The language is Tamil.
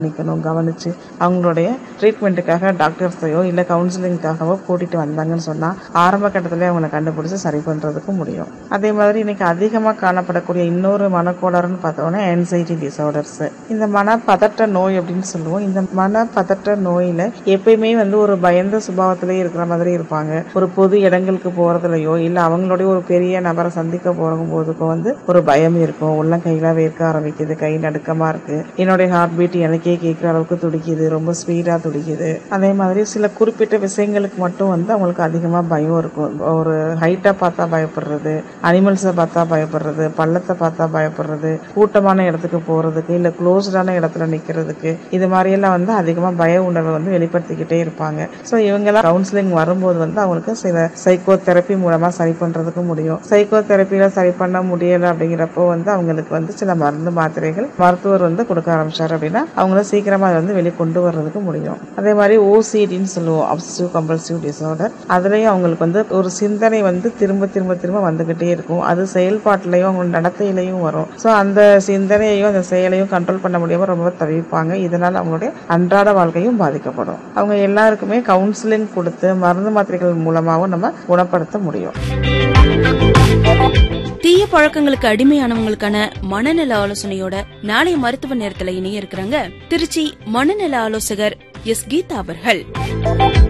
நிக்கணும், கவனிச்சு அவங்களுடைய ட்ரீட்மெண்ட்டுக்காக டாக்டர்ஸையோ, இல்ல கவுன்சிலிங்க்காகவோ கூட்டிட்டு வந்தாங்கன்னு சொன்னா, ஆரம்ப கட்டத்திலேயே அவங்கள கண்டுபிடிச்சு சரி பண்றதுக்கு முடியும். அதே மாதிரி இன்னைக்கு அதிகமா காணப்படக்கூடிய இன்னொரு மனக்கோளாறுன்னு பார்த்தோம்னா, ஆங்ஸைட்டி டிஸார்டர்ஸ். இந்த மனப்பதட்ட நோய் அப்படின்னு சொல்லுவோம். இந்த மனப்பதட்ட நோயில எப்பயுமே வந்து ஒரு பயந்த சுபாவத்திலே இருக்கிற மாதிரி இருப்பாங்க. ஒரு பொது இடங்களுக்கு போறதுலயோ, இல்ல அவங்களுடைய ஒரு பெரிய நபர சந்திக்க போகும்போதுக்கோ வந்து ஒரு பயம் இருக்கும். உள்ளம் கையெல்லாம் வேர்க்க ஆரம்பிக்குது. கை நடுக்கமா இருக்கு. என்னுடைய ஹார்ட் பீட் எனக்கே கேட்கிற அளவுக்கு துடிக்குது. ரொம்ப ஸ்பீடா துடிக்குது. அதே மாதிரி சில குறிப்பிட்ட விஷயங்களுக்கு மட்டும் வந்து அவங்களுக்கு அதிகமா பயம் இருக்கும். ஒரு ஹைட்டா பார்த்தா பயப்படுறது, அனிமல்ஸ பார்த்தா பயப்படுறது, பள்ளத்த பார்த்தா பயப்படுறது, கூட்டமான இடத்துக்கு போறதுக்கு, இல்ல குளோஸ்டான இடத்துல நிக்கிறதுக்கு, இது மாரியெல்லாம் வந்து அதிகமா பய உணர்வ வந்து வெளிப்படுத்திக்கிட்டே இருப்பாங்க. ஸோ இவங்கலாம் கவுன்சிலிங் வரும்போது வந்து அவங்களுக்கு சில சைக்கோ தெரப்பி மூலமா சரி பண்றதுக்கு முடியும். சைக்கோ தெரப்பில சரி பண்ண முடியல அப்படிங்கிறப்போ வந்து அவங்களுக்கு வந்து சில மருந்து, மாத்திரைகள் மருத்துவர் வந்து கொடுக்க ஆரம்பிச்சாரு அப்படின்னா, அவங்கள சீக்கிரமா அத வந்து வெளிய கொண்டு வர்றதுக்கு முடியும். அதே மாதிரி ஓசிடின்னு சொல்லுவோம். Obsessive compulsive disorder. அதுலயும் அவங்களுக்கு வந்து ஒரு சிந்தனை வந்து திரும்ப திரும்ப திரும்ப வந்துகிட்டே இருக்கும். அது செயல்பாட்டுலயும், அவங்க நடத்தையிலயும் வரும். ஸோ அந்த சிந்தனையையும், அந்த செயலையும் கண்ட்ரோல் பண்ண முடியாம ரொம்ப தவிப்பாங்க. இதனால அவங்களுடைய அன்றாட வாழ்க்கையும் பாதிக்கப்படும். அவங்க எல்லாருக்குமே கவுன்சிலிங் கொடுத்து மருந்து, மாத்திரைகள் மூலமாவும் நம்ம குணப்படுத்த முடியும். தீய பழக்கங்களுக்கு அடிமையானவங்களுக்கான மனநல ஆலோசனையோட நாளைய மருத்துவ நேரத்துல இணைய இருக்கிறாங்க திருச்சி மனநல ஆலோசகர் எஸ் கீதா அவர்கள்